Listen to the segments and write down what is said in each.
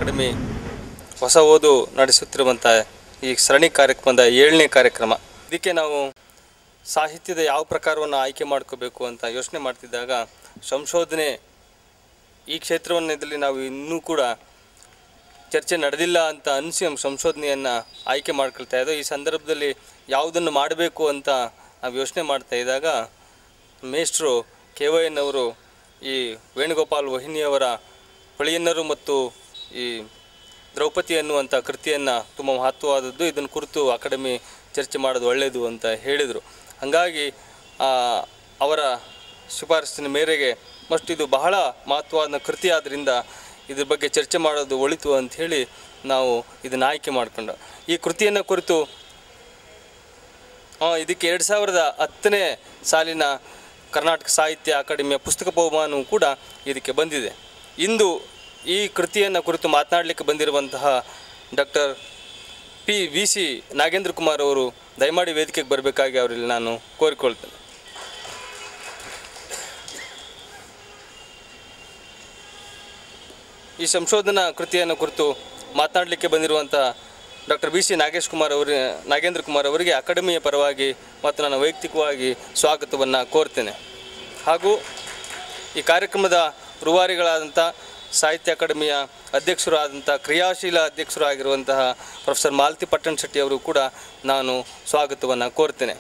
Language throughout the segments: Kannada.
ಅಕಾಡೆಮಿ ಹೊಸ ಓದು ನಡೆಸುತ್ತಿರುವಂಥ ಈ ಸರಣಿ ಕಾರ್ಯಕ್ರಮದ ಏಳನೇ ಕಾರ್ಯಕ್ರಮ ಇದಕ್ಕೆ ನಾವು ಸಾಹಿತ್ಯದ ಯಾವ ಪ್ರಕಾರವನ್ನು ಆಯ್ಕೆ ಮಾಡ್ಕೋಬೇಕು ಅಂತ ಯೋಚನೆ ಮಾಡ್ತಿದ್ದಾಗ ಸಂಶೋಧನೆ ಈ ಕ್ಷೇತ್ರವನ್ನದಲ್ಲಿ ನಾವು ಇನ್ನೂ ಕೂಡ ಚರ್ಚೆ ನಡೆದಿಲ್ಲ ಅಂತ ಅನಿಸಿ ನಮ್ಮ ಸಂಶೋಧನೆಯನ್ನು ಆಯ್ಕೆ ಮಾಡ್ಕೊಳ್ತಾ ಇದ್ದೋ ಈ ಸಂದರ್ಭದಲ್ಲಿ ಯಾವುದನ್ನು ಮಾಡಬೇಕು ಅಂತ ನಾವು ಯೋಚನೆ ಮಾಡ್ತಾ ಇದ್ದಾಗ ಮೇಷ್ಟ್ರು ಕೆ ವೈ ಎನ್ ಅವರು ಈ ವೇಣುಗೋಪಾಲ್ ವಹಿನಿಯವರ ಹೊಳೆಯನ್ನರು ಮತ್ತು ಈ ದ್ರೌಪದಿ ಅನ್ನುವಂಥ ಕೃತಿಯನ್ನು ತುಂಬ ಮಹತ್ವವಾದದ್ದು ಇದನ್ನು ಕುರಿತು ಅಕಾಡೆಮಿ ಚರ್ಚೆ ಮಾಡೋದು ಒಳ್ಳೆಯದು ಅಂತ ಹೇಳಿದರು ಹಾಗಾಗಿ ಆ, ಅವರ ಶಿಫಾರಸ್ಸಿನ ಮೇರೆಗೆ ಮಸ್ಟ್ ಇದು ಬಹಳ ಮಹತ್ವವಾದ ಕೃತಿ ಆದ್ದರಿಂದ ಇದ್ರ ಬಗ್ಗೆ ಚರ್ಚೆ ಮಾಡೋದು ಒಳಿತು ಅಂತ ಹೇಳಿ ನಾವು ಇದನ್ನು ಆಯ್ಕೆ ಮಾಡಿಕೊಂಡು ಈ ಕೃತಿಯನ್ನು ಕುರಿತು ಆ, ಇದಕ್ಕೆ ಎರಡು ಸಾವಿರದ ಹತ್ತನೇ ಸಾಲಿನ ಕರ್ನಾಟಕ ಸಾಹಿತ್ಯ ಅಕಾಡೆಮಿಯ ಪುಸ್ತಕ ಬಹುಮಾನವೂ ಕೂಡ ಇದಕ್ಕೆ ಬಂದಿದೆ ಇಂದು ಈ ಕೃತಿಯನ್ನು ಕುರಿತು ಮಾತನಾಡಲಿಕ್ಕೆ ಬಂದಿರುವಂತಹ doctor P V C Nagendra Kumar ಅವರು ದಯಮಾಡಿ ವೇದಿಕೆಗೆ ಬರಬೇಕಾಗಿ ಅವರಲ್ಲಿ ನಾನು ಕೋರಿಕೊಳ್ತೇನೆ ಈ ಸಂಶೋಧನಾ ಕೃತಿಯನ್ನು ಕುರಿತು ಮಾತನಾಡಲಿಕ್ಕೆ ಬಂದಿರುವಂಥ doctor B C Nagesh Kumar ಅವರ ನಾಗೇಂದ್ರ ಕುಮಾರ್ ಅವರಿಗೆ ಅಕಾಡೆಮಿಯ ಪರವಾಗಿ ಮತ್ತು ನಾನು ವೈಯಕ್ತಿಕವಾಗಿ ಸ್ವಾಗತವನ್ನು ಕೋರ್ತೇನೆ ಹಾಗೂ ಈ ಕಾರ್ಯಕ್ರಮದ ರೂವಾರಿಗಳಾದಂಥ ಸಾಹಿತ್ಯ ಅಕಾಡೆಮಿಯ ಅಧ್ಯಕ್ಷರು ಆದಂಥ ಕ್ರಿಯಾಶೀಲ ಅಧ್ಯಕ್ಷರು ಆಗಿರುವಂತಹ ಪ್ರೊಫೆಸರ್ ಮಾಲತಿ ಪಟ್ಟಣ ಶೆಟ್ಟಿ ಅವರು ಕೂಡ ನಾನು ಸ್ವಾಗತವನ್ನು ಕೋರ್ತೇನೆ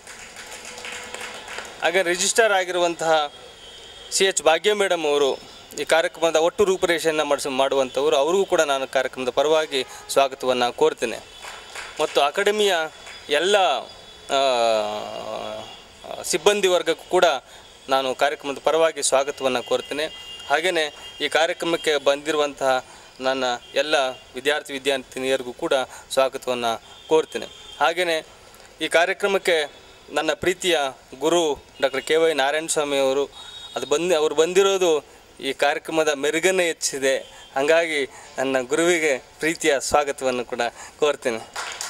ಹಾಗೆ ರಿಜಿಸ್ಟರ್ ಆಗಿರುವಂತಹ ಸಿ ಎಚ್ ಭಾಗ್ಯ ಮೇಡಮ್ ಅವರು ಈ ಕಾರ್ಯಕ್ರಮದ ಒಟ್ಟು ರೂಪರೇಷೆಯನ್ನು ಮಾಡಿಸಿ ಮಾಡುವಂಥವರು ಅವರಿಗೂ ಕೂಡ ನಾನು ಕಾರ್ಯಕ್ರಮದ ಪರವಾಗಿ ಸ್ವಾಗತವನ್ನು ಕೋರ್ತೇನೆ ಮತ್ತು ಅಕಾಡೆಮಿಯ ಎಲ್ಲ ಆ, ಸಿಬ್ಬಂದಿ ವರ್ಗಕ್ಕೂ ಕೂಡ ನಾನು ಕಾರ್ಯಕ್ರಮದ ಪರವಾಗಿ ಸ್ವಾಗತವನ್ನು ಕೋರ್ತೇನೆ ಹಾಗೆಯೇ ಈ ಕಾರ್ಯಕ್ರಮಕ್ಕೆ ಬಂದಿರುವಂತಹ ನನ್ನ ಎಲ್ಲ ವಿದ್ಯಾರ್ಥಿ ವಿದ್ಯಾರ್ಥಿನಿಯರಿಗೂ ಕೂಡ ಸ್ವಾಗತವನ್ನು ಕೋರ್ತೇನೆ ಹಾಗೆಯೇ ಈ ಕಾರ್ಯಕ್ರಮಕ್ಕೆ ನನ್ನ ಪ್ರೀತಿಯ ಗುರು doctor K Y Narayana Swamy ಅವರು ಅದು ಬಂದು ಅವರು ಬಂದಿರೋದು ಈ ಕಾರ್ಯಕ್ರಮದ ಮೆರುಗನ್ನು ಹೆಚ್ಚಿದೆ ಹಾಗಾಗಿ ನನ್ನ ಗುರುವಿಗೆ ಪ್ರೀತಿಯ ಸ್ವಾಗತವನ್ನು ಕೂಡ ಕೋರ್ತೇನೆ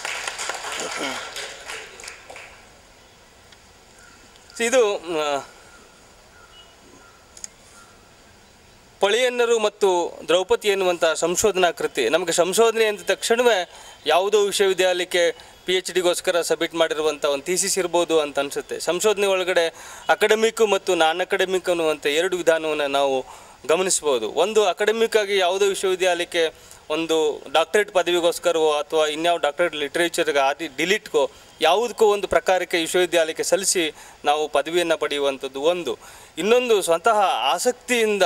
ಇದು ಆ, ಪಳಿಯನ್ನರು ಮತ್ತು ದ್ರೌಪದಿ ಎನ್ನುವಂಥ ಸಂಶೋಧನಾ ಕೃತಿ ನಮಗೆ ಸಂಶೋಧನೆ ಅಂದ ತಕ್ಷಣವೇ ಯಾವುದೋ ವಿಶ್ವವಿದ್ಯಾಲಯಕ್ಕೆ ಪಿ ಎಚ್ ಡಿಗೋಸ್ಕರ ಸಬ್ಮಿಟ್ ಮಾಡಿರುವಂಥ ಒಂದು ಥೀಸಿಸ್ ಇರ್ಬೋದು ಅಂತ ಅನಿಸುತ್ತೆ ಸಂಶೋಧನೆ ಒಳಗಡೆ ಅಕಾಡೆಮಿಕ್ ಮತ್ತು ನಾನ್ ಅಕಾಡೆಮಿಕ್ ಅನ್ನುವಂಥ ಎರಡು ವಿಧಾನವನ್ನು ನಾವು ಗಮನಿಸ್ಬೋದು ಒಂದು ಅಕಾಡೆಮಿಕ್ ಆಗಿ ಯಾವುದೋ ವಿಶ್ವವಿದ್ಯಾಲಯಕ್ಕೆ ಒಂದು ಡಾಕ್ಟರೇಟ್ ಪದವಿಗೋಸ್ಕರವೋ ಅಥವಾ ಇನ್ಯಾವ ಡಾಕ್ಟರೇಟ್ ಲಿಟ್ರೇಚರ್ಗೆ ಆದಿ ಡಿಲೀಟ್ಗೋ ಯಾವುದಕ್ಕೋ ಒಂದು ಪ್ರಕಾರಕ್ಕೆ ವಿಶ್ವವಿದ್ಯಾಲಯಕ್ಕೆ ಸಲ್ಲಿಸಿ ನಾವು ಪದವಿಯನ್ನು ಪಡೆಯುವಂಥದ್ದು ಒಂದು ಇನ್ನೊಂದು ಸ್ವತಃ ಆಸಕ್ತಿಯಿಂದ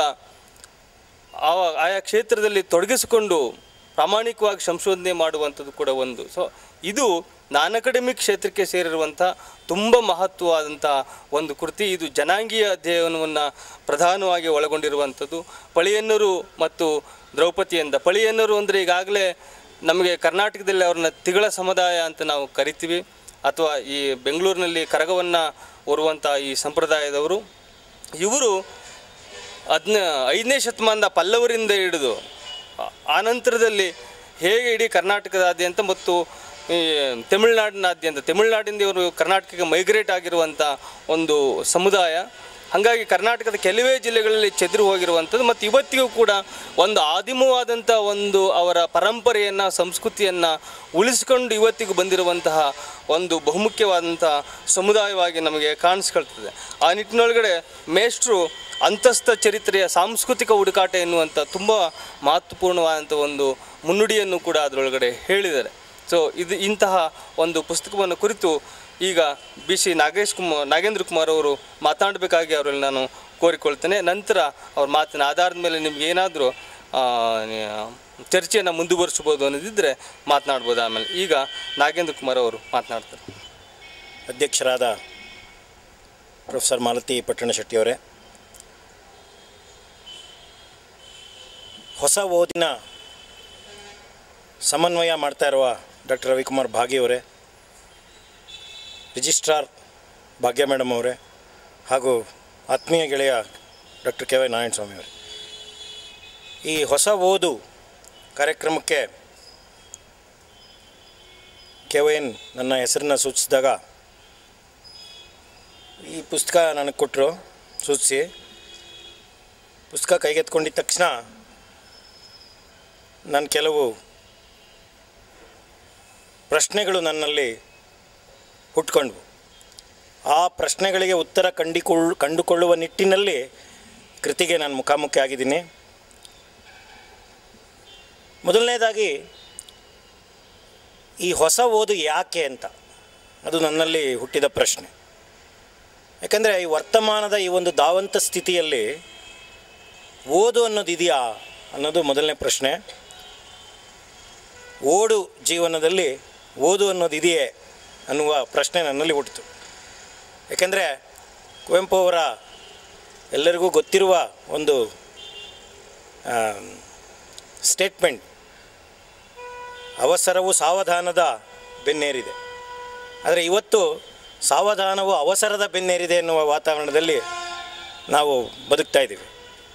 ಆ ಆಯಾ ಕ್ಷೇತ್ರದಲ್ಲಿ ತೊಡಗಿಸಿಕೊಂಡು ಪ್ರಾಮಾಣಿಕವಾಗಿ ಸಂಶೋಧನೆ ಮಾಡುವಂಥದ್ದು ಕೂಡ ಒಂದು ಸೊ ಇದು ನಾನ್ ಅಕಾಡೆಮಿಕ್ ಕ್ಷೇತ್ರಕ್ಕೆ ಸೇರಿರುವಂಥ ತುಂಬ ಮಹತ್ವವಾದಂಥ ಒಂದು ಕೃತಿ ಇದು ಜನಾಂಗೀಯ ಅಧ್ಯಯನವನ್ನು ಪ್ರಧಾನವಾಗಿ ಒಳಗೊಂಡಿರುವಂಥದ್ದು ಪಳಿಯನ್ನರು ಮತ್ತು ದ್ರೌಪದಿ ಎಂದ ಪಳಿಯನ್ನರು ಅಂದರೆ ಈಗಾಗಲೇ ನಮಗೆ ಕರ್ನಾಟಕದಲ್ಲಿ ಅವ್ರನ್ನ ತಿಗಳ ಸಮುದಾಯ ಅಂತ ನಾವು ಕರಿತೀವಿ ಅಥವಾ ಈ ಬೆಂಗಳೂರಿನಲ್ಲಿ ಕರಗವನ್ನು ಹೊರುವಂಥ ಈ ಸಂಪ್ರದಾಯದವರು ಇವರು ಹದಿನ ಐದನೇ ಶತಮಾನದ ಪಲ್ಲವರಿಂದ ಹಿಡಿದು ಆ- ಆನಂತರದಲ್ಲಿ ಹೇಗೆ ಇಡೀ ಕರ್ನಾಟಕದಾದ್ಯಂತ ಮತ್ತು ಈ ತಮಿಳುನಾಡಿನಾದ್ಯಂತ ತಮಿಳುನಾಡಿಂದ ಇವರು ಕರ್ನಾಟಕಕ್ಕೆ ಮೈಗ್ರೇಟ್ ಆಗಿರುವಂಥ ಒಂದು ಸಮುದಾಯ ಹಾಗಾಗಿ ಕರ್ನಾಟಕದ ಕೆಲವೇ ಜಿಲ್ಲೆಗಳಲ್ಲಿ ಚೆದರು ಹೋಗಿರುವಂಥದ್ದು ಮತ್ತು ಇವತ್ತಿಗೂ ಕೂಡ ಒಂದು ಆದಿಮವಾದಂಥ ಒಂದು ಅವರ ಪರಂಪರೆಯನ್ನು ಸಂಸ್ಕೃತಿಯನ್ನು ಉಳಿಸ್ಕೊಂಡು ಇವತ್ತಿಗೂ ಬಂದಿರುವಂತಹ ಒಂದು ಬಹುಮುಖ್ಯವಾದಂಥ ಸಮುದಾಯವಾಗಿ ನಮಗೆ ಕಾಣಿಸ್ಕೊಳ್ತದೆ ಆ ನಿಟ್ಟಿನೊಳಗಡೆ ಮೇಷ್ಟ್ರು ಅಂತಸ್ಥ ಚರಿತ್ರೆಯ ಸಾಂಸ್ಕೃತಿಕ ಹುಡುಕಾಟ ಎನ್ನುವಂಥ ತುಂಬ ಮಹತ್ವಪೂರ್ಣವಾದಂಥ ಒಂದು ಮುನ್ನುಡಿಯನ್ನು ಕೂಡ ಅದರೊಳಗಡೆ ಹೇಳಿದ್ದಾರೆ ಸೊ ಇದು ಇಂತಹ ಒಂದು ಪುಸ್ತಕವನ್ನು ಕುರಿತು ಈಗ ಬಿ ಸಿ ನಾಗೇಶ್ ಕುಮಾರ್ ನಾಗೇಂದ್ರ ಕುಮಾರ್ ಅವರು ಮಾತನಾಡಬೇಕಾಗಿ ಅವರಲ್ಲಿ ನಾನು ಕೋರಿಕೊಳ್ತೇನೆ ನಂತರ ಅವ್ರ ಮಾತಿನ ಆಧಾರದ ಮೇಲೆ ನಿಮ್ಗೆ ಏನಾದರೂ ಚರ್ಚೆಯನ್ನು ಮುಂದುವರಿಸ್ಬೋದು ಅನ್ನೋದಿದ್ದರೆ ಮಾತನಾಡ್ಬೋದು ಆಮೇಲೆ ಈಗ ನಾಗೇಂದ್ರ ಕುಮಾರ್ ಅವರು ಮಾತನಾಡ್ತಾರೆ ಅಧ್ಯಕ್ಷರಾದ ಪ್ರೊಫೆಸರ್ ಮಾಲತಿ ಪಟ್ಟಣಶೆಟ್ಟಿಯವರೇ ಹೊಸ ಓದಿನ ಸಮನ್ವಯ ಮಾಡ್ತಾ ಇರುವ ಡಾಕ್ಟರ್ ರವಿಕುಮಾರ್ ಭಾಗಿಯವರೇ ರಿಜಿಸ್ಟ್ರಾರ್ ಭಾಗ್ಯ ಮೇಡಮ್ ಅವರೇ ಹಾಗೂ ಆತ್ಮೀಯ ಗೆಳೆಯ doctor K Y Narayana Swamy ಅವರೇ ಈ ಹೊಸ ಓದು ಕಾರ್ಯಕ್ರಮಕ್ಕೆ ಕೆ ವೈ ಎನ್ ನನ್ನ ಹೆಸರನ್ನು ಸೂಚಿಸಿದಾಗ ಈ ಪುಸ್ತಕ ನನಗೆ ಕೊಟ್ಟರು ಸೂಚಿಸಿ ಪುಸ್ತಕ ಕೈಗೆತ್ಕೊಂಡಿದ್ದ ತಕ್ಷಣ ನಾನು ಕೆಲವು ಪ್ರಶ್ನೆಗಳು ನನ್ನಲ್ಲಿ ಹುಟ್ಕೊಂಡ್ವು ಆ ಪ್ರಶ್ನೆಗಳಿಗೆ ಉತ್ತರ ಕಂಡಿಕೊಳ್ಳ ಕಂಡುಕೊಳ್ಳುವ ನಿಟ್ಟಿನಲ್ಲಿ ಕೃತಿಗೆ ನಾನು ಮುಖಾಮುಖಿ ಆಗಿದ್ದೀನಿ ಮೊದಲನೇದಾಗಿ ಈ ಹೊಸ ಓದು ಯಾಕೆ ಅಂತ ಅದು ನನ್ನಲ್ಲಿ ಹುಟ್ಟಿದ ಪ್ರಶ್ನೆ ಯಾಕಂದರೆ ಈ ವರ್ತಮಾನದ ಈ ಒಂದು ಧಾವಂತ ಸ್ಥಿತಿಯಲ್ಲಿ ಓದು ಅನ್ನೋದು ಇದೆಯಾ ಅನ್ನೋದು ಮೊದಲನೇ ಪ್ರಶ್ನೆ ಓಡು ಜೀವನದಲ್ಲಿ ಓದು ಅನ್ನೋದು ಇದೆಯೇ ಅನ್ನುವ ಪ್ರಶ್ನೆ ನನ್ನಲ್ಲಿ ಹುಟ್ಟಿತು ಯಾಕೆಂದರೆ ಕುವೆಂಪು ಅವರ ಎಲ್ಲರಿಗೂ ಗೊತ್ತಿರುವ ಒಂದು ಸ್ಟೇಟ್ಮೆಂಟ್ ಅವಸರವು ಸಾವಧಾನದ ಬೆನ್ನೇರಿದೆ ಆದರೆ ಇವತ್ತು ಸಾವಧಾನವು ಅವಸರದ ಬೆನ್ನೇರಿದೆ ಎನ್ನುವ ವಾತಾವರಣದಲ್ಲಿ ನಾವು ಬದುಕ್ತಾ ಇದ್ದೀವಿ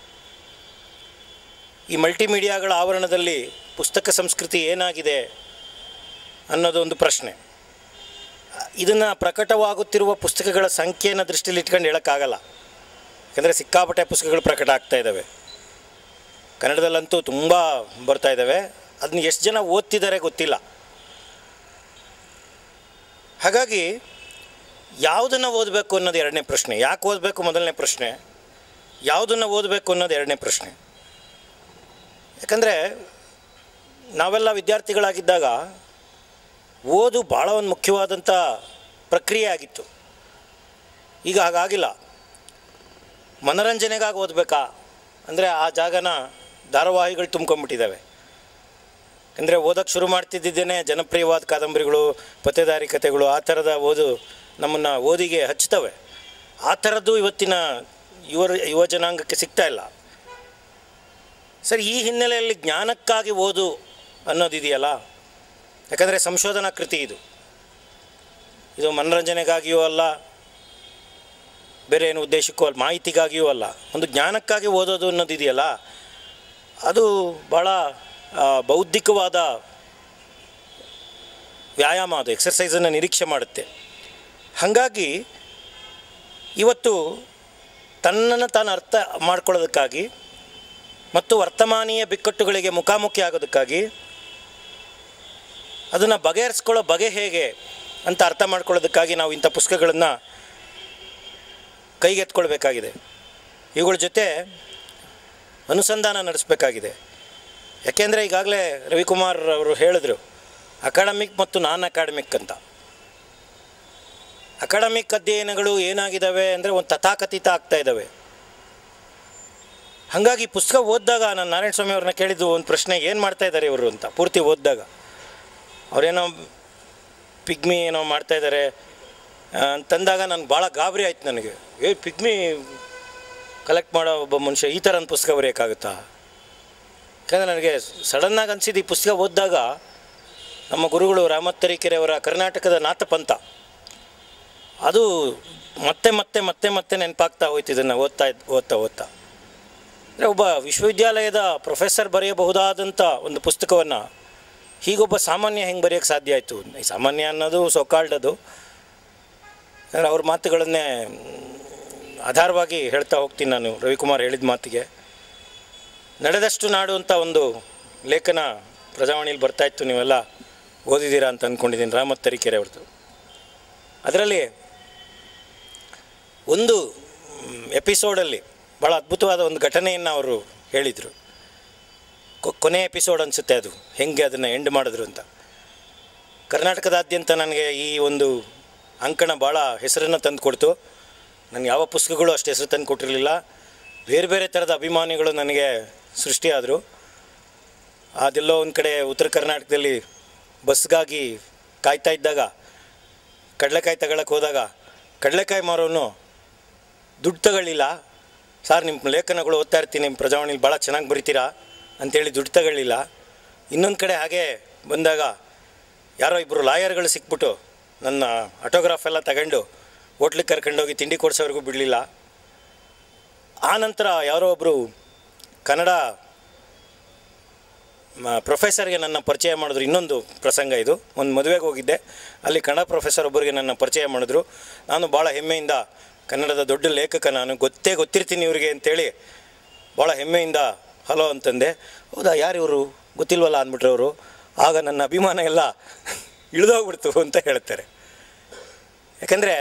ಈ ಮಲ್ಟಿಮೀಡಿಯಾಗಳ ಆವರಣದಲ್ಲಿ ಪುಸ್ತಕ ಸಂಸ್ಕೃತಿ ಏನಾಗಿದೆ ಅನ್ನೋದು ಒಂದು ಪ್ರಶ್ನೆ ಇದನ್ನು ಪ್ರಕಟವಾಗುತ್ತಿರುವ ಪುಸ್ತಕಗಳ ಸಂಖ್ಯೆಯನ್ನು ದೃಷ್ಟಿಯಲ್ಲಿ ಇಟ್ಕೊಂಡು ಹೇಳೋಕ್ಕಾಗಲ್ಲ ಯಾಕಂದರೆ ಸಿಕ್ಕಾಪಟ್ಟೆ ಪುಸ್ತಕಗಳು ಪ್ರಕಟ ಆಗ್ತಾ ಇದ್ದಾವೆ ಕನ್ನಡದಲ್ಲಂತೂ ತುಂಬ ಬರ್ತಾ ಇದ್ದಾವೆ ಅದನ್ನ ಎಷ್ಟು ಜನ ಓದ್ತಿದ್ದಾರೆ ಗೊತ್ತಿಲ್ಲ ಹಾಗಾಗಿ ಯಾವುದನ್ನು ಓದಬೇಕು ಅನ್ನೋದು ಎರಡನೇ ಪ್ರಶ್ನೆ ಯಾಕೆ ಓದಬೇಕು ಮೊದಲನೇ ಪ್ರಶ್ನೆ ಯಾವುದನ್ನು ಓದಬೇಕು ಅನ್ನೋದು ಎರಡನೇ ಪ್ರಶ್ನೆ ಯಾಕಂದರೆ ನಾವೆಲ್ಲ ವಿದ್ಯಾರ್ಥಿಗಳಾಗಿದ್ದಾಗ ಓದು ಭಾಳ ಒಂದು ಮುಖ್ಯವಾದಂಥ ಪ್ರಕ್ರಿಯೆ ಆಗಿತ್ತು ಈಗ ಹಾಗಾಗಿಲ್ಲ ಮನರಂಜನೆಗಾಗಿ ಓದಬೇಕಾ ಅಂದರೆ ಆ ಜಾಗನ ಧಾರಾವಾಹಿಗಳು ತುಂಬ್ಕೊಂಡ್ಬಿಟ್ಟಿದ್ದಾವೆ ಅಂದರೆ ಓದೋಕ್ಕೆ ಶುರು ಮಾಡ್ತಿದ್ದೇನೆ ಜನಪ್ರಿಯವಾದ ಕಾದಂಬರಿಗಳು ಪತ್ತೆದಾರಿ ಕಥೆಗಳು ಆ ಥರದ ಓದು ನಮ್ಮನ್ನು ಓದಿಗೆ ಹಚ್ತವೆ ಆ ಥರದ್ದು ಇವತ್ತಿನ ಯುವ ಯುವ ಜನಾಂಗಕ್ಕೆ ಸಿಗ್ತಾ ಇಲ್ಲ ಸರ್ ಈ ಹಿನ್ನೆಲೆಯಲ್ಲಿ ಜ್ಞಾನಕ್ಕಾಗಿ ಓದು ಅನ್ನೋದಿದೆಯಲ್ಲ ಯಾಕಂದರೆ ಸಂಶೋಧನಾ ಕೃತಿ ಇದು ಇದು ಮನರಂಜನೆಗಾಗಿಯೂ ಅಲ್ಲ ಬೇರೆ ಏನು ಉದ್ದೇಶಕ್ಕೂ ಅಲ್ಲ ಮಾಹಿತಿಗಾಗಿಯೂ ಅಲ್ಲ ಒಂದು ಜ್ಞಾನಕ್ಕಾಗಿ ಓದೋದು ಅನ್ನೋದಿದೆಯಲ್ಲ ಅದು ಭಾಳ ಆ, ಬೌದ್ಧಿಕವಾದ ವ್ಯಾಯಾಮ ಅದು ಎಕ್ಸರ್ಸೈಸನ್ನು ನಿರೀಕ್ಷೆ ಮಾಡುತ್ತೆ ಹಾಗಾಗಿ ಇವತ್ತು ತನ್ನನ್ನು ತಾನು ಅರ್ಥ ಮಾಡ್ಕೊಳ್ಳೋದಕ್ಕಾಗಿ ಮತ್ತು ವರ್ತಮಾನೀಯ ಬಿಕ್ಕಟ್ಟುಗಳಿಗೆ ಮುಖಾಮುಖಿ ಆಗೋದಕ್ಕಾಗಿ ಅದನ್ನು ಬಗೆಹರಿಸ್ಕೊಳ್ಳೋ ಬಗೆ ಹೇಗೆ ಅಂತ ಅರ್ಥ ಮಾಡ್ಕೊಳ್ಳೋದಕ್ಕಾಗಿ ನಾವು ಇಂಥ ಪುಸ್ತಕಗಳನ್ನು ಕೈಗೆತ್ಕೊಳ್ಬೇಕಾಗಿದೆ ಇವುಗಳ ಜೊತೆ ಅನುಸಂಧಾನ ನಡೆಸಬೇಕಾಗಿದೆ ಯಾಕೆಂದರೆ ಈಗಾಗಲೇ ರವಿಕುಮಾರ್ ಅವರು ಹೇಳಿದ್ರು ಅಕಾಡೆಮಿಕ್ ಮತ್ತು ನಾನ್ ಅಕಾಡೆಮಿಕ್ ಅಂತ ಅಕಾಡೆಮಿಕ್ ಅಧ್ಯಯನಗಳು ಏನಾಗಿದ್ದಾವೆ ಅಂದರೆ ಒಂದು ತಥಾಕಥಿತ ಆಗ್ತಾ ಇದ್ದಾವೆ ಹಾಗಾಗಿ ಪುಸ್ತಕ ಓದಿದಾಗ ನಾನು ನಾರಾಯಣ ಸ್ವಾಮಿ ಅವ್ರನ್ನ ಕೇಳಿದ್ದು ಒಂದು ಪ್ರಶ್ನೆ ಏನು ಮಾಡ್ತಾ ಇದ್ದಾರೆ ಇವರು ಅಂತ ಪೂರ್ತಿ ಓದಿದಾಗ ಅವರೇನೋ ಪಿಗ್ಮಿ ಏನೋ ಮಾಡ್ತಾ ಇದ್ದಾರೆ ಅಂತಂದಾಗ ನನಗೆ ಭಾಳ ಗಾಬರಿ ಆಯ್ತು ನನಗೆ ಏ ಪಿಗ್ಮಿ ಕಲೆಕ್ಟ್ ಮಾಡೋ ಒಬ್ಬ ಮನುಷ್ಯ ಈ ಥರ ಒಂದು ಪುಸ್ತಕ ಬರೆಯೋಕ್ಕಾಗುತ್ತಾ ಯಾಕಂದರೆ ನನಗೆ ಸಡನ್ನಾಗಿ ಅನಿಸಿದ್ದು ಈ ಪುಸ್ತಕ ಓದಿದಾಗ ನಮ್ಮ ಗುರುಗಳು ರಾಮತ್ ತರೀಕೆರೆ ಅವರ ಕರ್ನಾಟಕದ ನಾಥಪಂಥ ಅದು ಮತ್ತೆ ಮತ್ತೆ ಮತ್ತೆ ಮತ್ತೆ ನೆನಪಾಗ್ತಾ ಹೋಯ್ತು ಇದನ್ನು ಓದ್ತಾ ಇದ್- ಓದ್ತಾ ಓದ್ತಾ ಅಂದರೆ ಒಬ್ಬ ವಿಶ್ವವಿದ್ಯಾಲಯದ ಪ್ರೊಫೆಸರ್ ಬರೆಯಬಹುದಾದಂಥ ಒಂದು ಪುಸ್ತಕವನ್ನು ಹೀಗೊಬ್ಬ ಸಾಮಾನ್ಯ ಹೆಂಗೆ ಬರೆಯೋಕ್ಕೆ ಸಾಧ್ಯ ಆಯಿತು ಈ ಸಾಮಾನ್ಯ ಅನ್ನೋದು ಸೊಕಾಲ್ಡ್ ಅದು ಅಂದರೆ ಅವ್ರ ಮಾತುಗಳನ್ನೇ ಮ್, ಆಧಾರವಾಗಿ ಹೇಳ್ತಾ ಹೋಗ್ತೀನಿ ನಾನು ರವಿಕುಮಾರ್ ಹೇಳಿದ ಮಾತಿಗೆ ನಡೆದಷ್ಟು ನಾಡು ಅಂತ ಒಂದು ಲೇಖನ ಪ್ರಜಾವಾಣಿಯಲ್ಲಿ ಬರ್ತಾಯಿತ್ತು ನೀವೆಲ್ಲ ಓದಿದ್ದೀರಾ ಅಂತ ಅಂದ್ಕೊಂಡಿದ್ದೀನಿ ರಾಮತ್ ತರೀಕೆರೆ ಅವ್ರದ್ದು ಅದರಲ್ಲಿ ಒಂದು ಎಪಿಸೋಡಲ್ಲಿ ಭಾಳ ಅದ್ಭುತವಾದ ಒಂದು ಘಟನೆಯನ್ನು ಅವರು ಹೇಳಿದರು ಕೊ- ಕೊನೆ ಎಪಿಸೋಡ್ ಅನಿಸುತ್ತೆ ಅದು ಹೆಂಗೆ ಅದನ್ನು ಎಂಡ್ ಮಾಡಿದ್ರು ಅಂತ ಕರ್ನಾಟಕದಾದ್ಯಂತ ನನಗೆ ಈ ಒಂದು ಅಂಕಣ ಭಾಳ ಹೆಸರನ್ನು ತಂದು ಕೊಡ್ತು ನಾನು ಯಾವ ಪುಸ್ತಕಗಳು ಅಷ್ಟು ಹೆಸರು ತಂದು ಕೊಟ್ಟಿರಲಿಲ್ಲ ಬೇರೆ ಬೇರೆ ಥರದ ಅಭಿಮಾನಿಗಳು ನನಗೆ ಸೃಷ್ಟಿಯಾದರು ಅದೆಲ್ಲೋ ಒಂದು ಕಡೆ ಉತ್ತರ ಕರ್ನಾಟಕದಲ್ಲಿ ಬಸ್ಗಾಗಿ ಕಾಯ್ತಾ ಇದ್ದಾಗ ಕಡಲೆಕಾಯಿ ತಗೊಳಕ್ಕೆ ಹೋದಾಗ ಕಡಲೆಕಾಯಿ ಮಾರೋನು ದುಡ್ಡು ತಗೊಳ್ಳಿಲ್ಲ ಸರ್ ನಿಮ್ಮ ಲೇಖನಗಳು ಓದ್ತಾ ಇರ್ತೀನಿ ನಿಮ್ಮ ಪ್ರಜಾವಾಣಿಲಿ ಭಾಳ ಚೆನ್ನಾಗಿ ಬರಿತೀರಾ ಅಂತೇಳಿ ದುಡ್ಡು ತಗೊಳ್ಳಿಲ್ಲ ಇನ್ನೊಂದು ಕಡೆ ಹಾಗೆ ಬಂದಾಗ ಯಾರೋ ಇಬ್ಬರು ಲಾಯರ್ಗಳು ಸಿಕ್ಬಿಟ್ಟು ನನ್ನ ಆಟೋಗ್ರಾಫ್ ಎಲ್ಲ ತಗೊಂಡು ಹೋಟ್ಲಿಗೆ ಕರ್ಕೊಂಡೋಗಿ ತಿಂಡಿ ಕೊಡ್ಸೋವರೆಗೂ ಬಿಡಲಿಲ್ಲ ಆ ನಂತರ ಯಾರೋ ಒಬ್ಬರು ಕನ್ನಡ ಮ- ಪ್ರೊಫೆಸರ್ಗೆ ನನ್ನ ಪರಿಚಯ ಮಾಡಿದ್ರು ಇನ್ನೊಂದು ಪ್ರಸಂಗ ಇದು ಒಂದು ಮದುವೆಗೆ ಹೋಗಿದ್ದೆ ಅಲ್ಲಿ ಕನ್ನಡ ಪ್ರೊಫೆಸರ್ ಒಬ್ಬರಿಗೆ ನನ್ನ ಪರಿಚಯ ಮಾಡಿದ್ರು ನಾನು ಭಾಳ ಹೆಮ್ಮೆಯಿಂದ ಕನ್ನಡದ ದೊಡ್ಡ ಲೇಖಕ ನಾನು ಗೊತ್ತೇ ಗೊತ್ತಿರ್ತೀನಿ ಇವರಿಗೆ ಅಂತೇಳಿ ಭಾಳ ಹೆಮ್ಮೆಯಿಂದ ಹಲೋ ಅಂತಂದೆ ಹೌದಾ ಯಾರು ಇವರು ಗೊತ್ತಿಲ್ವಲ್ಲ ಅಂದ್ಬಿಟ್ರು ಅವರು ಆಗ ನನ್ನ ಅಭಿಮಾನ ಎಲ್ಲ ಇಳಿದೋಗ್ಬಿಡ್ತು ಅಂತ ಹೇಳ್ತಾರೆ ಯಾಕಂದರೆ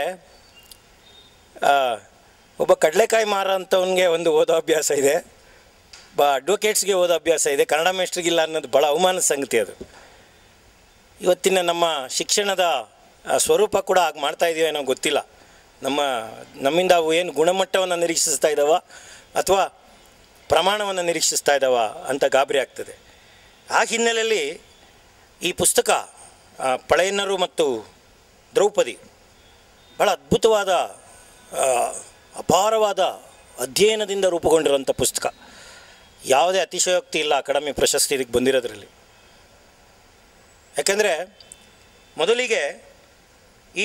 ಒಬ್ಬ ಕಡಲೆಕಾಯಿ ಮಾರ ಅಂಥವನಿಗೆ ಒಂದು ಓದೋ ಅಭ್ಯಾಸ ಇದೆ ಬ ಅಡ್ವೊಕೇಟ್ಸ್ಗೆ ಓದೋ ಅಭ್ಯಾಸ ಇದೆ ಕನ್ನಡ ಮೇಷ್ಟ್ರಿಗಿಲ್ಲ ಅನ್ನೋದು ಭಾಳ ಅವಮಾನದ ಸಂಗತಿ ಅದು ಇವತ್ತಿನ ನಮ್ಮ ಶಿಕ್ಷಣದ ಆ, ಸ್ವರೂಪ ಕೂಡ ಹಾಗೆ ಮಾಡ್ತಾ ಇದೆಯೋ ಏನೋ ಗೊತ್ತಿಲ್ಲ ನಮ್ಮ ನಮ್ಮಿಂದ ಅವು ಏನು ಗುಣಮಟ್ಟವನ್ನು ನಿರೀಕ್ಷಿಸ್ತಾ ಇದ್ದಾವ ಅಥವಾ ಪ್ರಮಾಣವನ್ನು ನಿರೀಕ್ಷಿಸ್ತಾ ಇದ್ದಾವ ಅಂತ ಗಾಬರಿ ಆಗ್ತದೆ ಆ ಹಿನ್ನೆಲೆಯಲ್ಲಿ ಈ ಪುಸ್ತಕ ಆ, ಪಳೆಯನ್ನರು ಮತ್ತು ದ್ರೌಪದಿ ಭಾಳ ಅದ್ಭುತವಾದ ಆ, ಅಪಾರವಾದ ಅಧ್ಯಯನದಿಂದ ರೂಪುಗೊಂಡಿರುವಂಥ ಪುಸ್ತಕ ಯಾವುದೇ ಅತಿಶಯೋಕ್ತಿ ಇಲ್ಲ ಅಕಾಡೆಮಿ ಪ್ರಶಸ್ತಿ ಇದಕ್ಕೆ ಬಂದಿರೋದ್ರಲ್ಲಿ ಯಾಕೆಂದರೆ ಮೊದಲಿಗೆ ಈ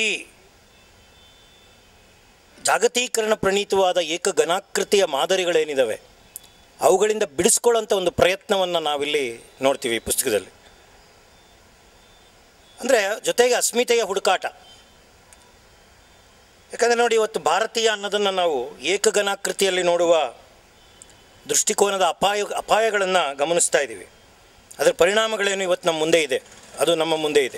ಜಾಗತೀಕರಣ ಪ್ರಣೀತವಾದ ಏಕಘನಾಕೃತಿಯ ಮಾದರಿಗಳೇನಿದ್ದಾವೆ ಅವುಗಳಿಂದ ಬಿಡಿಸ್ಕೊಳ್ಳೋಂಥ ಒಂದು ಪ್ರಯತ್ನವನ್ನು ನಾವಿಲ್ಲಿ ನೋಡ್ತೀವಿ ಈ ಪುಸ್ತಕದಲ್ಲಿ ಅಂದರೆ ಜೊತೆಗೆ ಅಸ್ಮಿತೆಯ ಹುಡುಕಾಟ ಯಾಕಂದರೆ ನೋಡಿ ಇವತ್ತು ಭಾರತೀಯ ಅನ್ನೋದನ್ನು ನಾವು ಏಕಘನಾಕೃತಿಯಲ್ಲಿ ನೋಡುವ ದೃಷ್ಟಿಕೋನದ ಅಪಾಯ ಅಪಾಯಗಳನ್ನು ಗಮನಿಸ್ತಾ ಇದ್ದೀವಿ ಅದರ ಪರಿಣಾಮಗಳೇನು ಇವತ್ತು ನಮ್ಮ ಮುಂದೆ ಇದೆ ಅದು ನಮ್ಮ ಮುಂದೆ ಇದೆ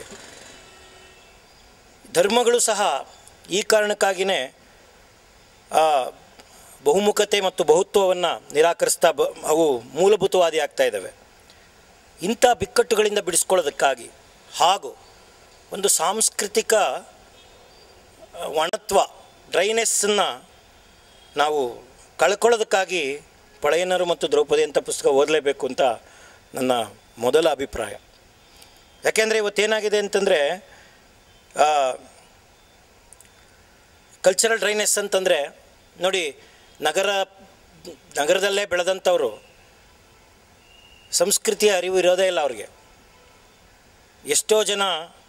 ಧರ್ಮಗಳು ಸಹ ಈ ಕಾರಣಕ್ಕಾಗಿಯೇ ಆ, ಬಹುಮುಖತೆ ಮತ್ತು ಬಹುತ್ವವನ್ನು ನಿರಾಕರಿಸ್ತಾ ಬ ಅವು ಮೂಲಭೂತವಾದಿ ಆಗ್ತಾ ಇದ್ದಾವೆ ಇಂಥ ಬಿಕ್ಕಟ್ಟುಗಳಿಂದ ಬಿಡಿಸ್ಕೊಳ್ಳೋದಕ್ಕಾಗಿ ಹಾಗೂ ಒಂದು ಸಾಂಸ್ಕೃತಿಕ ಆ, ಒಣತ್ವ ಡ್ರೈನೆಸ್ಸನ್ನು ನಾವು ಕಳ್ಕೊಳ್ಳೋದಕ್ಕಾಗಿ ಪಳೆಯನರು ಮತ್ತು ದ್ರೌಪದಿ ಅಂತ ಪುಸ್ತಕ ಓದಲೇಬೇಕು ಅಂತ ನನ್ನ ಮೊದಲ ಅಭಿಪ್ರಾಯ ಯಾಕೆಂದರೆ ಇವತ್ತೇನಾಗಿದೆ ಅಂತಂದರೆ ಕಲ್ಚರಲ್ ಡ್ರೈನೆಸ್ ಅಂತಂದರೆ ನೋಡಿ ನಗರ ನಗರದಲ್ಲೇ ಬೆಳೆದಂಥವ್ರು ಸಂಸ್ಕೃತಿಯ ಅರಿವು ಇರೋದೇ ಇಲ್ಲ ಅವ್ರಿಗೆ ಎಷ್ಟೋ ಜನ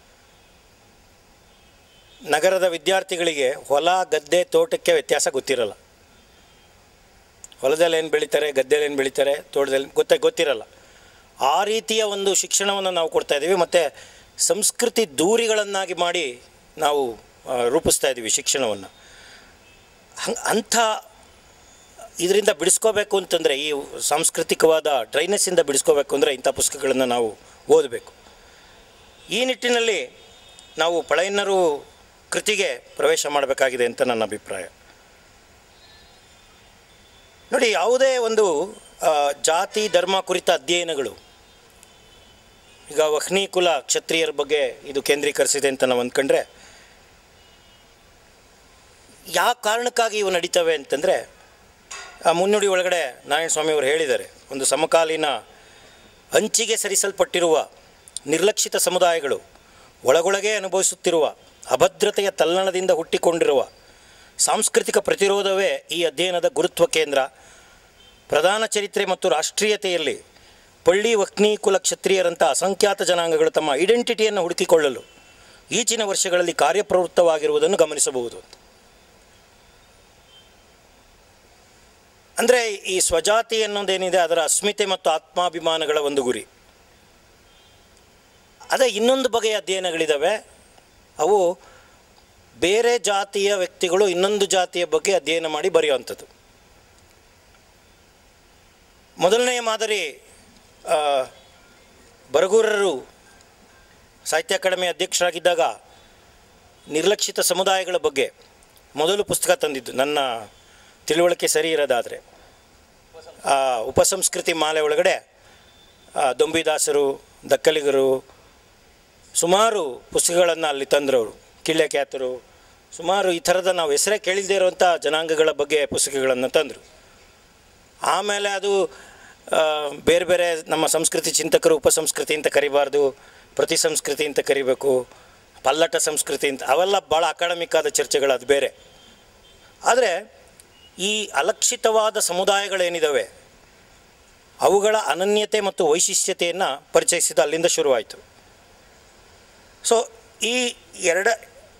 ನಗರದ ವಿದ್ಯಾರ್ಥಿಗಳಿಗೆ ಹೊಲ ಗದ್ದೆ ತೋಟಕ್ಕೆ ವ್ಯತ್ಯಾಸ ಗೊತ್ತಿರಲ್ಲ ಹೊಲದಲ್ಲಿ ಏನು ಬೆಳೀತಾರೆ ಗದ್ದೆಯಲ್ಲಿ ಏನು ಬೆಳೀತಾರೆ ತೋಟದಲ್ಲಿ ಗೊತ್ತ ಗೊತ್ತಿರಲ್ಲ ಆ ರೀತಿಯ ಒಂದು ಶಿಕ್ಷಣವನ್ನು ನಾವು ಕೊಡ್ತಾ ಇದ್ದೀವಿ ಮತ್ತು ಸಂಸ್ಕೃತಿ ದೂರಿಗಳನ್ನಾಗಿ ಮಾಡಿ ನಾವು ಆ, ರೂಪಿಸ್ತಾ ಇದ್ದೀವಿ ಶಿಕ್ಷಣವನ್ನು ಹಂಗೆ ಅಂಥ ಇದರಿಂದ ಬಿಡಿಸ್ಕೋಬೇಕು ಅಂತಂದರೆ ಈ ಸಾಂಸ್ಕೃತಿಕವಾದ ಡ್ರೈನೆಸ್ಸಿಂದ ಬಿಡಿಸ್ಕೋಬೇಕು ಅಂದರೆ ಇಂಥ ಪುಸ್ತಕಗಳನ್ನು ನಾವು ಓದಬೇಕು ಈ ನಿಟ್ಟಿನಲ್ಲಿ ನಾವು ಪಳೆಯನ್ನರು ಕೃತಿಗೆ ಪ್ರವೇಶ ಮಾಡಬೇಕಾಗಿದೆ ಅಂತ ನನ್ನ ಅಭಿಪ್ರಾಯ ನೋಡಿ ಯಾವುದೇ ಒಂದು ಆ, ಜಾತಿ ಧರ್ಮ ಕುರಿತ ಅಧ್ಯಯನಗಳು ಈಗ ವಹ್ನಿ ಕುಲ ಕ್ಷತ್ರಿಯರ ಬಗ್ಗೆ ಇದು ಕೇಂದ್ರೀಕರಿಸಿದೆ ಅಂತ ನಾವು ಅಂದ್ಕೊಂಡ್ರೆ ಯಾವ ಕಾರಣಕ್ಕಾಗಿ ಇವು ನಡೀತವೆ ಅಂತಂದರೆ ಆ ಮುನ್ನುಡಿ ಒಳಗಡೆ ನಾರಾಯಣ ಸ್ವಾಮಿ ಅವರು ಹೇಳಿದ್ದಾರೆ ಒಂದು ಸಮಕಾಲೀನ ಅಂಚಿಗೆ ಸರಿಸಲ್ಪಟ್ಟಿರುವ ನಿರ್ಲಕ್ಷಿತ ಸಮುದಾಯಗಳು ಒಳಗೊಳಗೆ ಅನುಭವಿಸುತ್ತಿರುವ ಅಭದ್ರತೆಯ ತಲ್ಲಣದಿಂದ ಹುಟ್ಟಿಕೊಂಡಿರುವ ಸಾಂಸ್ಕೃತಿಕ ಪ್ರತಿರೋಧವೇ ಈ ಅಧ್ಯಯನದ ಗುರುತ್ವ ಕೇಂದ್ರ ಪ್ರಧಾನ ಚರಿತ್ರೆ ಮತ್ತು ರಾಷ್ಟ್ರೀಯತೆಯಲ್ಲಿ ಪಳ್ಳಿ ವಕ್ನಿ ಕುಲ ಕ್ಷತ್ರಿಯರಂಥ ಅಸಂಖ್ಯಾತ ಜನಾಂಗಗಳು ತಮ್ಮ ಐಡೆಂಟಿಟಿಯನ್ನು ಹುಡುಕಿಕೊಳ್ಳಲು ಈಚಿನ ವರ್ಷಗಳಲ್ಲಿ ಕಾರ್ಯಪ್ರವೃತ್ತವಾಗಿರುವುದನ್ನು ಗಮನಿಸಬಹುದು ಅಂತ ಅಂದರೆ ಈ ಸ್ವಜಾತಿ ಅನ್ನೋದೇನಿದೆ ಅದರ ಅಸ್ಮಿತೆ ಮತ್ತು ಆತ್ಮಾಭಿಮಾನಗಳ ಒಂದು ಗುರಿ ಅದೇ ಇನ್ನೊಂದು ಬಗೆಯ ಅಧ್ಯಯನಗಳಿದ್ದಾವೆ ಅವು ಬೇರೆ ಜಾತಿಯ ವ್ಯಕ್ತಿಗಳು ಇನ್ನೊಂದು ಜಾತಿಯ ಬಗ್ಗೆ ಅಧ್ಯಯನ ಮಾಡಿ ಬರೆಯುವಂಥದ್ದು ಮೊದಲನೆಯ ಮಾದರಿ ಆ, ಬರಗೂರರು ಸಾಹಿತ್ಯ ಅಕಾಡೆಮಿ ಅಧ್ಯಕ್ಷರಾಗಿದ್ದಾಗ ನಿರ್ಲಕ್ಷಿತ ಸಮುದಾಯಗಳ ಬಗ್ಗೆ ಮೊದಲು ಪುಸ್ತಕ ತಂದಿದ್ದು ನನ್ನ ತಿಳುವಳಿಕೆ ಸರಿ ಇರೋದಾದರೆ ಆ, ಉಪಸಂಸ್ಕೃತಿ ಮಾಲೆ ಒಳಗಡೆ ಆ, ದೊಂಬಿದಾಸರು ದಕ್ಕಲಿಗರು ಸುಮಾರು ಪುಸ್ತಕಗಳನ್ನು ಅಲ್ಲಿ ತಂದ್ರವರು ಕಿಳ್ಳೆ ಖ್ಯಾತರು ಸುಮಾರು ಈ ಥರದ ನಾವು ಹೆಸರೇ ಕೇಳಿಲ್ಲದೆ ಇರುವಂಥ ಜನಾಂಗಗಳ ಬಗ್ಗೆ ಪುಸ್ತಕಗಳನ್ನು ತಂದರು ಆಮೇಲೆ ಅದು ಆ, ಬೇರೆ ಬೇರೆ ನಮ್ಮ ಸಂಸ್ಕೃತಿ ಚಿಂತಕರು ಉಪಸಂಸ್ಕೃತಿ ಅಂತ ಕರಿಬಾರ್ದು ಪ್ರತಿ ಸಂಸ್ಕೃತಿ ಅಂತ ಕರಿಬೇಕು ಪಲ್ಲಟ ಸಂಸ್ಕೃತಿ ಅಂತ ಅವೆಲ್ಲ ಭಾಳ ಅಕಾಡೆಮಿಕ್ ಆದ ಚರ್ಚೆಗಳು ಅದು ಬೇರೆ ಆದರೆ ಈ ಅಲಕ್ಷಿತವಾದ ಸಮುದಾಯಗಳೇನಿದ್ದಾವೆ ಅವುಗಳ ಅನನ್ಯತೆ ಮತ್ತು ವೈಶಿಷ್ಟ್ಯತೆಯನ್ನು ಪರಿಚಯಿಸಿದ ಅಲ್ಲಿಂದ ಶುರುವಾಯಿತು ಸೊ ಈ ಎರಡ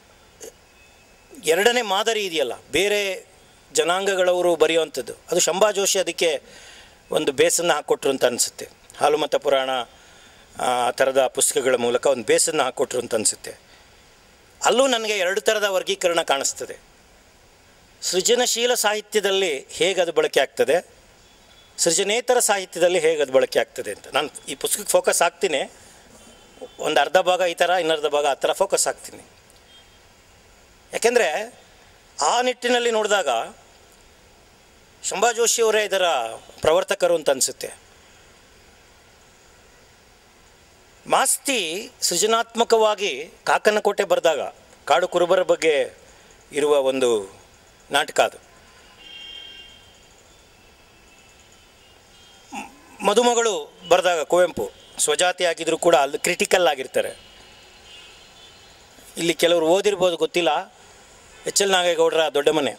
ಎರಡನೇ ಮಾದರಿ ಇದೆಯಲ್ಲ ಬೇರೆ ಜನಾಂಗಗಳವರು ಬರೆಯುವಂಥದ್ದು ಅದು ಶಂಭಾ ಜೋಶಿ ಅದಕ್ಕೆ ಒಂದು ಬೇಸನ್ನು ಹಾಕ್ಕೊಟ್ರು ಅಂತ ಅನಿಸುತ್ತೆ ಹಾಲುಮತ ಪುರಾಣ ಆ ಥರದ ಪುಸ್ತಕಗಳ ಮೂಲಕ ಒಂದು ಬೇಸನ್ನು ಹಾಕ್ಕೊಟ್ರು ಅಂತ ಅನಿಸುತ್ತೆ ಅಲ್ಲೂ ನನಗೆ ಎರಡು ಥರದ ವರ್ಗೀಕರಣ ಕಾಣಿಸ್ತದೆ ಸೃಜನಶೀಲ ಸಾಹಿತ್ಯದಲ್ಲಿ ಹೇಗೆ ಅದು ಬಳಕೆ ಆಗ್ತದೆ ಸೃಜನೇತರ ಸಾಹಿತ್ಯದಲ್ಲಿ ಹೇಗೆ ಅದು ಬಳಕೆ ಆಗ್ತದೆ ಅಂತ ನಾನು ಈ ಪುಸ್ತಕಕ್ಕೆ ಫೋಕಸ್ ಆಗ್ತೀನಿ ಒಂದು ಅರ್ಧ ಭಾಗ ಈ ಥರ ಇನ್ನರ್ಧ ಭಾಗ ಆ ಥರ ಫೋಕಸ್ ಆಗ್ತೀನಿ ಯಾಕೆಂದರೆ ಆ ನಿಟ್ಟಿನಲ್ಲಿ ನೋಡಿದಾಗ ಶಂಭಾ ಜೋಶಿಯವರೇ ಇದರ ಪ್ರವರ್ತಕರು ಅಂತ ಅನಿಸುತ್ತೆ ಮಾಸ್ತಿ ಸೃಜನಾತ್ಮಕವಾಗಿ ಕಾಕನಕೋಟೆ ಬರೆದಾಗ ಕಾಡು ಕುರುಬರ ಬಗ್ಗೆ ಇರುವ ಒಂದು ನಾಟಕ ಅದು ಮ್- ಮದುಮಗಳು ಬರೆದಾಗ ಕುವೆಂಪು ಸ್ವಜಾತಿ ಆಗಿದ್ರೂ ಕೂಡ ಅಲ್ಲಿ ಕ್ರಿಟಿಕಲ್ ಆಗಿರ್ತಾರೆ ಇಲ್ಲಿ ಕೆಲವರು ಓದಿರ್ಬೋದು ಗೊತ್ತಿಲ್ಲ ಎಚ್ ಎಲ್ ನಾಗೇಗೌಡರ ದೊಡ್ಡ ಮನೆ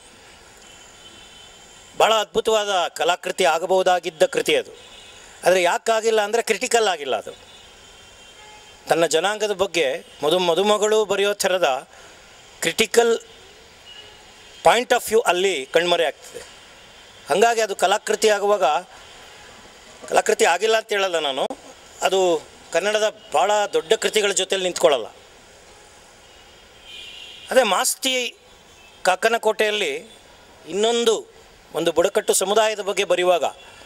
ಭಾಳ ಅದ್ಭುತವಾದ ಕಲಾಕೃತಿ ಆಗಬಹುದಾಗಿದ್ದ ಕೃತಿ ಅದು ಆದರೆ ಯಾಕಾಗಿಲ್ಲ ಅಂದರೆ ಕ್ರಿಟಿಕಲ್ ಆಗಿಲ್ಲ ಅದು ತನ್ನ ಜನಾಂಗದ ಬಗ್ಗೆ ಮದು ಮದುಮಗಳು ಬರೆಯೋ ಥರದ ಕ್ರಿಟಿಕಲ್ ಪಾಯಿಂಟ್ ಆಫ್ ವ್ಯೂ ಅಲ್ಲಿ ಕಣ್ಮರೆ ಆಗ್ತದೆ ಹಾಗಾಗಿ ಅದು ಕಲಾಕೃತಿ ಆಗುವಾಗ ಕಲಾಕೃತಿ ಆಗಿಲ್ಲ ಅಂತ ಹೇಳಲ್ಲ ನಾನು ಅದು ಕನ್ನಡದ ಭಾಳ ದೊಡ್ಡ ಕೃತಿಗಳ ಜೊತೆಲಿ ನಿಂತ್ಕೊಳ್ಳಲ್ಲ ಅದೇ ಮಾಸ್ತಿ ಕಾಕನಕೋಟೆಯಲ್ಲಿ ಇನ್ನೊಂದು ಒಂದು ಬುಡಕಟ್ಟು ಸಮುದಾಯದ ಬಗ್ಗೆ ಬರೆಯುವಾಗ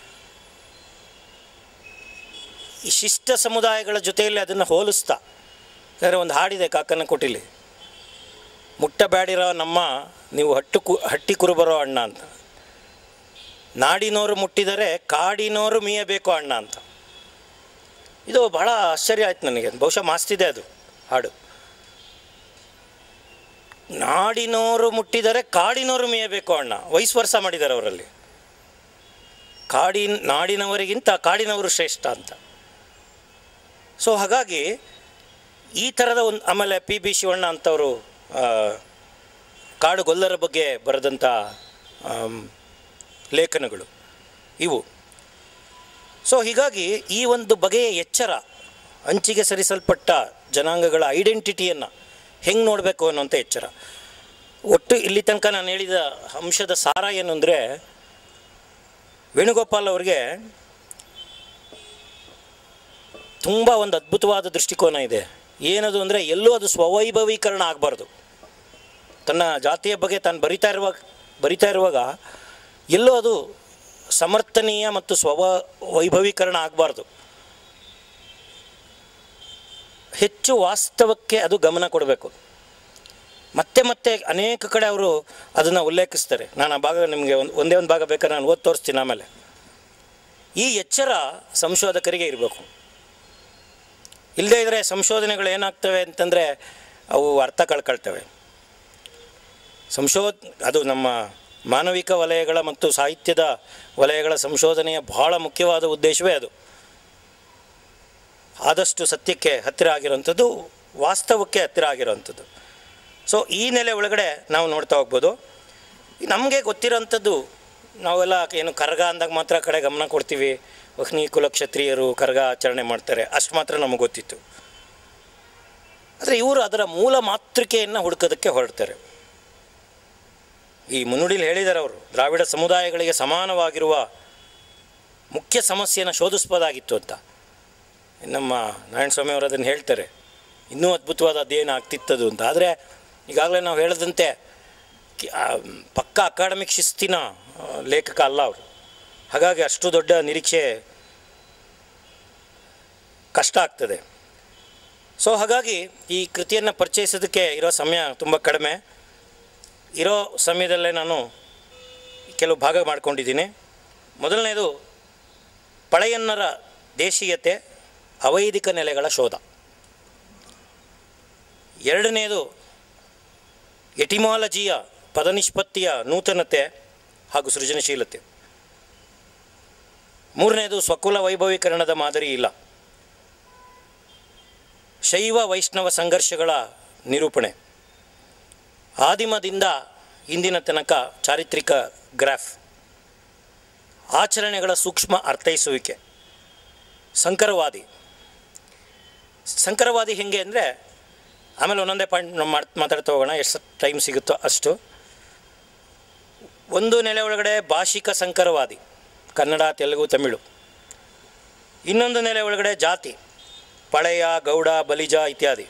ಈ ಶಿಷ್ಟ ಸಮುದಾಯಗಳ ಜೊತೆಯಲ್ಲಿ ಅದನ್ನು ಹೋಲಿಸ್ತಾ ಯಾಕಂದರೆ ಒಂದು ಹಾಡಿದೆ ಕಾಕನಕೋಟೆಯಲ್ಲಿ ಮುಟ್ಟಬ್ಯಾಡಿರೋ ನಮ್ಮ ನೀವು ಹಟ್ಟು ಕು ಹಟ್ಟಿ ಕುರುಬರೋ ಅಣ್ಣ ಅಂತ ನಾಡಿನೋರು ಮುಟ್ಟಿದರೆ ಕಾಡಿನೋರು ಮೀಯಬೇಕು ಅಣ್ಣ ಅಂತ ಇದು ಬಹಳ ಆಶ್ಚರ್ಯ ಆಯ್ತು ನನಗೆ ಬಹುಶಃ ಮಾಸ್ತಿದೆ ಅದು ಹಾಡು ನಾಡಿನೋರು ಮುಟ್ಟಿದರೆ ಕಾಡಿನೋರು ಮೀಯಬೇಕು ಅಣ್ಣ ವಯಸ್ಸು ವರ್ಷ ಮಾಡಿದ್ದಾರೆ ಅವರಲ್ಲಿ ಕಾಡಿನ ನಾಡಿನವರಿಗಿಂತ ಕಾಡಿನವರು ಶ್ರೇಷ್ಠ ಅಂತ ಸೊ ಹಾಗಾಗಿ ಈ ಥರದ ಒಂದು ಆಮೇಲೆ ಪಿ ಬಿ ಶಿವಣ್ಣ ಅಂತವರು ಆ, ಕಾಡು ಗೊಲ್ಲರ ಬಗ್ಗೆ ಬರೆದಂಥ ಆಮ್, ಲೇಖನಗಳು ಇವು ಸೊ ಹೀಗಾಗಿ ಈ ಒಂದು ಬಗೆಯ ಎಚ್ಚರ ಅಂಚಿಗೆ ಸರಿಸಲ್ಪಟ್ಟ ಜನಾಂಗಗಳ ಐಡೆಂಟಿಟಿಯನ್ನು ಹೆಂಗೆ ನೋಡಬೇಕು ಅನ್ನೋಂಥ ಎಚ್ಚರ ಒಟ್ಟು ಇಲ್ಲಿ ತನಕ ನಾನು ಹೇಳಿದ ಅಂಶದ ಸಾರ ಏನು ಅಂದರೆ ವೇಣುಗೋಪಾಲ್ ಅವರಿಗೆ ತುಂಬ ಒಂದು ಅದ್ಭುತವಾದ ದೃಷ್ಟಿಕೋನ ಇದೆ ಏನದು ಅಂದರೆ ಎಲ್ಲೂ ಅದು ಸ್ವವೈಭವೀಕರಣ ಆಗಬಾರ್ದು ತನ್ನ ಜಾತಿಯ ಬಗ್ಗೆ ತಾನು ಬರಿತಾ ಇರುವಾಗ ಬರಿತಾ ಇರುವಾಗ ಎಲ್ಲೂ ಅದು ಸಮರ್ಥನೀಯ ಮತ್ತು ಸ್ವವ ವೈಭವೀಕರಣ ಆಗಬಾರ್ದು ಹೆಚ್ಚು ವಾಸ್ತವಕ್ಕೆ ಅದು ಗಮನ ಕೊಡಬೇಕು ಮತ್ತೆ ಮತ್ತೆ ಅನೇಕ ಕಡೆ ಅವರು ಅದನ್ನು ಉಲ್ಲೇಖಿಸ್ತಾರೆ ನಾನು ಆ ಭಾಗ ನಿಮಗೆ ಒಂದು ಒಂದೇ ಒಂದು ಭಾಗ ಬೇಕಾದ್ರೆ ನಾನು ಓದಿ ತೋರಿಸ್ತೀನಿ ಆಮೇಲೆ ಈ ಎಚ್ಚರ ಸಂಶೋಧಕರಿಗೆ ಇರಬೇಕು ಇಲ್ಲದೇ ಇದ್ದರೆ ಸಂಶೋಧನೆಗಳು ಏನಾಗ್ತವೆ ಅಂತಂದರೆ ಅವು ಅರ್ಥ ಕಳ್ಕೊಳ್ತವೆ ಸಂಶೋಧ ಅದು ನಮ್ಮ ಮಾನವಿಕ ವಲಯಗಳ ಮತ್ತು ಸಾಹಿತ್ಯದ ವಲಯಗಳ ಸಂಶೋಧನೆಯ ಬಹಳ ಮುಖ್ಯವಾದ ಉದ್ದೇಶವೇ ಅದು ಆದಷ್ಟು ಸತ್ಯಕ್ಕೆ ಹತ್ತಿರ ಆಗಿರೋಂಥದ್ದು ವಾಸ್ತವಕ್ಕೆ ಹತ್ತಿರ ಆಗಿರೋಂಥದ್ದು ಸೊ ಈ ನೆಲೆ ಒಳಗಡೆ ನಾವು ನೋಡ್ತಾ ಹೋಗ್ಬೋದು ನಮಗೆ ಗೊತ್ತಿರೋಂಥದ್ದು ನಾವೆಲ್ಲ ಏನು ಕರಗ ಅಂದಾಗ ಮಾತ್ರ ಕಡೆ ಗಮನ ಕೊಡ್ತೀವಿ ವಹ್ನಿ ಕುಲ ಕ್ಷತ್ರಿಯರು ಕರಗ ಆಚರಣೆ ಮಾಡ್ತಾರೆ ಅಷ್ಟು ಮಾತ್ರ ನಮಗೆ ಗೊತ್ತಿತ್ತು ಆದರೆ ಇವರು ಅದರ ಮೂಲ ಮಾತೃಕೆಯನ್ನು ಹುಡುಕೋದಕ್ಕೆ ಹೊರಡ್ತಾರೆ ಈ ಮುನ್ನುಡಿಲಿ ಹೇಳಿದ್ದಾರೆ ಅವರು ದ್ರಾವಿಡ ಸಮುದಾಯಗಳಿಗೆ ಸಮಾನವಾಗಿರುವ ಮುಖ್ಯ ಸಮಸ್ಯೆಯನ್ನು ಶೋಧಿಸ್ಬೋದಾಗಿತ್ತು ಅಂತ ನಮ್ಮ ನಾರಾಯಣ ಸ್ವಾಮಿ ಅವರು ಅದನ್ನು ಹೇಳ್ತಾರೆ ಇನ್ನೂ ಅದ್ಭುತವಾದ ಅಧ್ಯಯನ ಆಗ್ತಿತ್ತದು ಅಂತ ಆದರೆ ಈಗಾಗಲೇ ನಾವು ಹೇಳಿದಂತೆ ಕಿ- ಆ, ಪಕ್ಕ ಅಕಾಡೆಮಿಕ್ ಶಿಸ್ತಿನ ಆ, ಲೇಖಕ ಅಲ್ಲ ಅವರು ಹಾಗಾಗಿ ಅಷ್ಟು ದೊಡ್ಡ ನಿರೀಕ್ಷೆ ಕಷ್ಟ ಆಗ್ತದೆ ಸೊ ಹಾಗಾಗಿ ಈ ಕೃತಿಯನ್ನು ಪರಿಚಯಿಸೋದಕ್ಕೆ ಇರೋ ಸಮಯ ತುಂಬ ಕಡಿಮೆ ಇರೋ ಸಮಯದಲ್ಲೇ ನಾನು ಕೆಲವು ಭಾಗ ಮಾಡ್ಕೊಂಡಿದ್ದೀನಿ ಮೊದಲನೇದು ಪಳೆಯನ್ನರ ದೇಶೀಯತೆ ಅವೈದಿಕ ನೆಲೆಗಳ ಶೋಧ ಎರಡನೆಯದು ಎಟಿಮಾಲಜಿಯ ಪದನಿಷ್ಪತ್ತಿಯ ನೂತನತೆ ಹಾಗೂ ಸೃಜನಶೀಲತೆ ಮೂರನೇದು ಸ್ವಕುಲ ವೈಭವೀಕರಣದ ಮಾದರಿ ಇಲ್ಲ ಶೈವ ವೈಷ್ಣವ ಸಂಘರ್ಷಗಳ ನಿರೂಪಣೆ ಆದಿಮದಿಂದ ಇಂದಿನ ತನಕ ಚಾರಿತ್ರಿಕ ಗ್ರಾಫ್ ಆಚರಣೆಗಳ ಸೂಕ್ಷ್ಮ ಅರ್ಥೈಸುವಿಕೆ ಸಂಕರವಾದಿ ಸಂಕರವಾದಿ ಹೆಂಗೆ ಅಂದರೆ ಆಮೇಲೆ ಒಂದೊಂದೇ ಪಾಯಿಂಟ್ ನಾವು ಮಾಡ್ ಮಾತಾಡ್ತಾ ಹೋಗೋಣ ಎಷ್ಟು ಟೈಮ್ ಸಿಗುತ್ತೋ ಅಷ್ಟು ಒಂದು ನೆಲೆ ಒಳಗಡೆ ಭಾಷಿಕ ಸಂಕರವಾದಿ ಕನ್ನಡ ತೆಲುಗು ತಮಿಳು ಇನ್ನೊಂದು ನೆಲೆ ಒಳಗಡೆ ಜಾತಿ ಪಳೆಯ ಗೌಡ ಬಲಿಜ ಇತ್ಯಾದಿ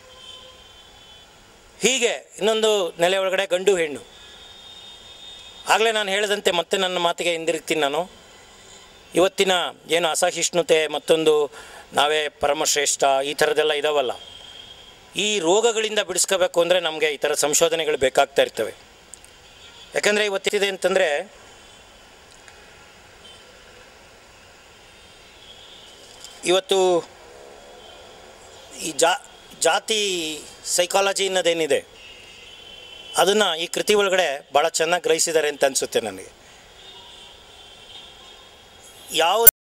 ಹೀಗೆ ಇನ್ನೊಂದು ನೆಲೆ ಒಳಗಡೆ ಗಂಡು ಹೆಣ್ಣು ಆಗಲೇ ನಾನು ಹೇಳಿದಂತೆ ಮತ್ತೆ ನನ್ನ ಮಾತಿಗೆ ಹಿಂದಿರುಗ್ತೀನಿ ನಾನು ಇವತ್ತಿನ ಏನು ಅಸಹಿಷ್ಣುತೆ ಮತ್ತೊಂದು ನಾವೇ ಪರಮಶ್ರೇಷ್ಠ ಈ ಥರದ್ದೆಲ್ಲ ಇದಾವಲ್ಲ ಈ ರೋಗಗಳಿಂದ ಬಿಡಿಸ್ಕೋಬೇಕು ಅಂದರೆ ನಮಗೆ ಈ ಥರ ಸಂಶೋಧನೆಗಳು ಬೇಕಾಗ್ತಾ ಇರ್ತವೆ ಯಾಕಂದರೆ ಇವತ್ತಿದೆ ಅಂತಂದರೆ ಇವತ್ತು ಈ ಜಾ ಜಾತಿ ಸೈಕಾಲಜಿ ಅನ್ನೋದೇನಿದೆ ಅದನ್ನು ಈ ಕೃತಿ ಒಳಗಡೆ ಭಾಳ ಚೆನ್ನಾಗಿ ಗ್ರಹಿಸಿದ್ದಾರೆ ಅಂತ ಅನಿಸುತ್ತೆ ನನಗೆ ಯಾವ